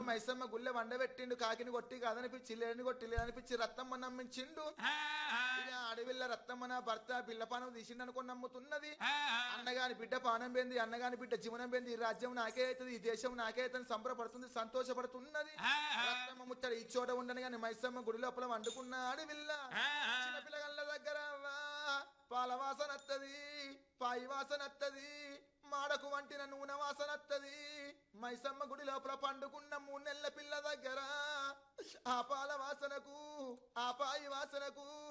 మైసమ్మ గుళ్ళె వండబెట్టిండు కాకిని కొట్టి కాదనిపించి లేని కొట్టి లేదనిపించి రత్తమ్మ నమ్మించిండు ఇక అడవిల్ల రత్తమ్మ నా భర్త పిల్ల పానం తీసిండు అనుకుని నమ్ముతున్నది అన్నగాని బిడ్డ పానం పోయింది అన్నగాని బిడ్డ జీవనం పోయింది ఈ రాజ్యం నాకే అవుతుంది ఈ దేశం నాకే అవుతుంది సంబరపడుతుంది సంతోషపడుతున్నది రత్తమ్మ ముచ్చట ఈ చోట ఉండని కానీ మైసమ్మ గుడి లోపల వండుకున్న అడవిల్ల చిన్న పిల్లగల్ల దగ్గర వా, పాల వాసన వత్తది పాయి వాసన వత్తది మాడకు వంటిన నూనె వాసన వత్తది మైసమ్మ గుడి లోపల పండుకున్న మూడు నెలల పిల్ల దగ్గర ఆ పాల వాసనకు ఆ పాయి వాసనకు